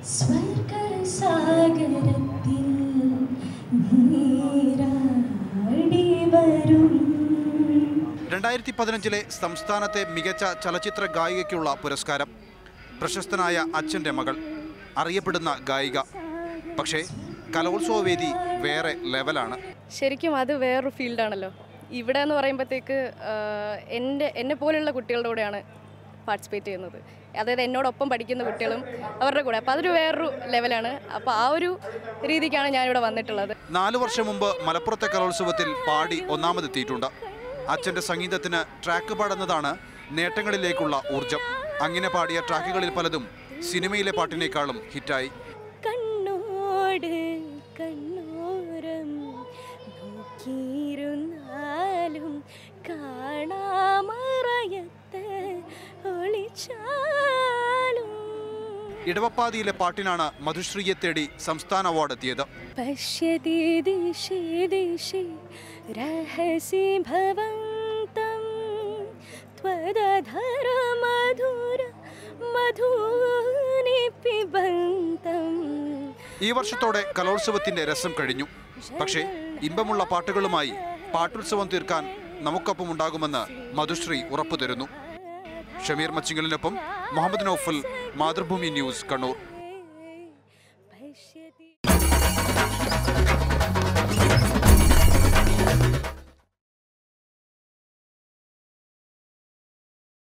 സ്വർഗസാഗരത്തിൽ നീരാടി വരും രണ്ടായിരത്തി പതിനഞ്ചിലെ സംസ്ഥാനത്തെ മികച്ച ചലച്ചിത്ര ഗായികയ്ക്കുള്ള പുരസ്കാരം പ്രശസ്തനായ അച്ഛൻ്റെ മകൾ അറിയപ്പെടുന്ന ഗായിക പക്ഷേ കലോത്സവ വേദി വേറെ ലെവലാണ് ശരിക്കും അത് വേറൊരു ഫീൽഡാണല്ലോ ഇവിടെ എന്ന് പറയുമ്പോഴത്തേക്ക് എൻ്റെ എന്നെ പോലെയുള്ള കുട്ടികളുടെ കൂടെയാണ് പാർട്ടിസിപ്പേറ്റ് ചെയ്യുന്നത് അതായത് എന്നോടൊപ്പം പഠിക്കുന്ന കുട്ടികളും അവരുടെ കൂടെ അപ്പോൾ അതൊരു വേറൊരു ലെവലാണ് അപ്പോൾ ആ ഒരു രീതിക്കാണ് ഞാനിവിടെ വന്നിട്ടുള്ളത് നാലു വർഷം മുമ്പ് മലപ്പുറത്തെ കലോത്സവത്തിൽ പാടി ഒന്നാമതെത്തിയിട്ടുണ്ട് അച്ഛൻ്റെ സംഗീതത്തിന് ട്രാക്ക് പാടുന്നതാണ് നേട്ടങ്ങളിലേക്കുള്ള ഊർജം അങ്ങനെ പാടിയ ട്രാക്കുകളിൽ പലതും സിനിമയിലെ പാട്ടിനേക്കാളും ഹിറ്റായി കണ്ണോട് കണ്ണോരം നോക്കിയിരുന്നാലും കാണാമറയത്ത് ഒളിച്ചാലും ഇടവപ്പാതിയിലെ പാട്ടിനാണ് മധുശ്രീയെ തേടി സംസ്ഥാന അവാർഡ് എത്തിയത് പശ്യതി ദിശി ദിശി രഹസി ഭവന്തം त्वदधर മധുര മധൂനി പിബന്തം ഈ വർഷത്തോടെ കലോത്സവത്തിന്റെ രസം കഴിഞ്ഞു പക്ഷേ ഇമ്പമുള്ള പാട്ടുകളുമായി പാട്ടുത്സവം തീർക്കാൻ നമുക്കൊപ്പം ഉണ്ടാകുമെന്ന് മധുശ്രീ ഉറപ്പു തരുന്നു ഷമീർ മച്ചിങ്ങലിനൊപ്പം മുഹമ്മദ് നൌഫൽ മാതൃഭൂമി ന്യൂസ് കണ്ണൂർ പശ്യതി